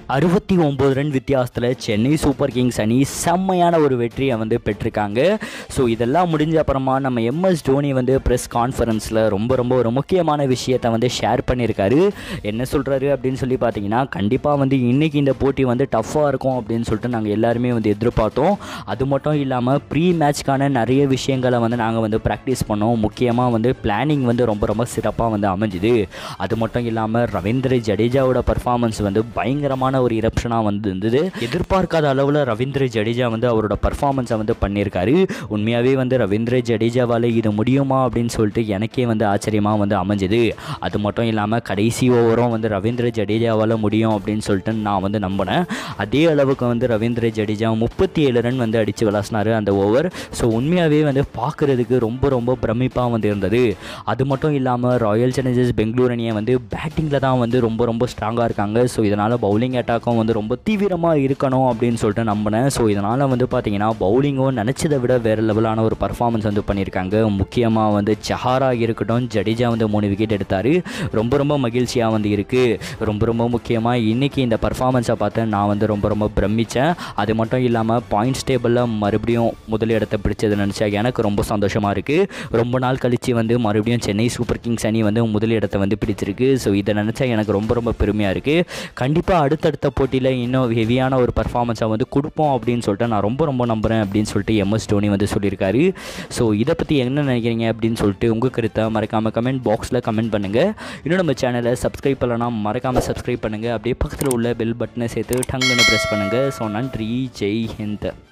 அறுபத்தி ஒம்பது ரன் வித்தியாசத்தில் சென்னை சூப்பர் கிங்ஸ் அணி செம்மையான ஒரு வெற்றியை வந்து பெற்றிருக்காங்க ஸோ இதெல்லாம் முடிஞ்ச அப்புறமா நம்ம எம்எஸ் தோனி வந்து ப்ரெஸ் கான்ஃபரன்ஸில் ரொம்ப ரொம்ப ஒரு முக்கியமான விஷயத்தை வந்து ஷேர் பண்ணியிருக்காரு என்ன சொல்கிறாரு அப்படின்னு சொல்லி பார்த்தீங்கன்னா கண்டிப்பாக வந்து இன்றைக்கி இந்த போட்டி வந்து டஃப்பாக இருக்கும் அப்படின்னு சொல்லிட்டு நாங்கள் எல்லாருமே வந்து எதிர்பார்த்தோம் அது மட்டும் இல்லாமல் ப்ரீ மேட்ச்க்கான நிறைய விஷயங்களை வந்து நாங்கள் வந்து ப்ராக்டிஸ் பண்ணோம் முக்கியமாக வந்து பிளானிங் வந்து ரொம்ப ரொம்ப சிறப்பாக வந்து அமைஞ்சுது அது மட்டும் இல்லாமல் ரவீந்திர ஜடேஜாவோட பர்ஃபார்மன்ஸ் வந்து பயங்கரமான ஒரு இரப்ஷனாக வந்து இருந்தது எதிர்பார்க்காத அளவில் ரவீந்திர ஜடேஜா வந்து அவரோட பர்ஃபார்மன்ஸை வந்து பண்ணியிருக்காரு உண்மையாகவே வந்து ரவீந்திர ஜடேஜாவால் இது முடியுமா அப்படின்னு சொல்லிட்டு எனக்கே வந்து ஆச்சரியமாக வந்து அமைஞ்சது அது மட்டும் இல்லாமல் கடைசி ஓவரும் வந்து ரவீந்திர ஜடேஜாவால் முடியும் அப்படின்னு சொல்லிட்டு நான் வந்து நம்பினேன் அதே அளவுக்கு வந்து ரவீந்திர ஜடேஜா முப்பத்தி ஏழு ரன் வந்து அடித்து விளாசினாரு அந்த ஓவர் ஸோ உண்மையாகவே வந்து பார்க்குறதுக்கு ரொம்ப ரொம்ப பிரமிப்பாக வந்து இருந்தது அது மட்டும் இல்லாமல் ராயல் சேலஞ்சர்ஸ் பெங்களூர் அணியை வந்து பேட்டிங்கில் தான் வந்து ரொம்ப ரொம்ப ஸ்ட்ராங்காக இருக்காங்க ஸோ இதனால் பவுலிங் அட்டாக்கும் வந்து ரொம்ப தீவிரமாக இருக்கணும் அப்படின்னு சொல்லிட்டு நம்பினேன் ஸோ இதனால் வந்து பார்த்தீங்கன்னா பவுலிங்கும் நினச்சதை விட வேறு லெவலான ஒரு பர்ஃபார்மன்ஸ் வந்து பண்ணியிருக்காங்க முக்கியமாக வந்து சஹாரா இருக்கட்டும் ஜடேஜா வந்து மூணு விக்கெட் எடுத்தார் ரொம்ப ரொம்ப மகிழ்ச்சியாக வந்து இருக்குது ரொம்ப ரொம்ப முக்கியமாக இன்றைக்கி இந்த பர்ஃபார்மன்ஸை பார்த்து நான் வந்து ரொம்ப ரொம்ப பிரமித்தேன் அது மட்டும் இல்லாமல் பாயிண்ட்ஸ் டேபிளில் மறுபடியும் முதல் இடத்தை பிடிச்சது நினச்சா எனக்கு ரொம்ப சந்தோஷமாக இருக்குது ரொம்ப நாள் கழித்து வந்து மறுபடியும் சென்னை சூப்பர் கிங்ஸ் அணி வந்து முதல் இடத்தை வந்து பிடிச்சிருக்கு ஸோ இதை நினச்சா எனக்கு ரொம்ப ரொம்ப பெருமையாக இருக்குது கண்டிப்பாக அடுத்தடுத்த போட்டியில் இன்னும் ஹெவியான ஒரு பர்ஃபார்மன்ஸை வந்து கொடுப்போம் அப்படின்னு சொல்லிட்டு நான் ரொம்ப ரொம்ப நம்புகிறேன் அப்படின்னு சொல்லிட்டு எம்எஸ் தோனி வந்து சொல்லியிருக்காரு ஸோ இதை பற்றி என்ன நினைக்கிறீங்க அப்படின்னு சொல்லிட்டு உங்கள் கருத்தை மறக்காமல் கமெண்ட் பாக்ஸில் கமெண்ட் பண்ணுங்கள் இன்னும் நம்ம சேனலை சப்ஸ்கிரைப் பண்ணலாம் மறக்காமல் சப்ஸ்கிரைப் பண்ணுங்கள் அப்படியே பக்கத்தில் உள்ள பெல் பட்டனை சேர்த்து டங்குன்னு ப்ரெஸ் பண்ணுங்கள் ஸோ நன்றி ஜெய் ஹிந்த்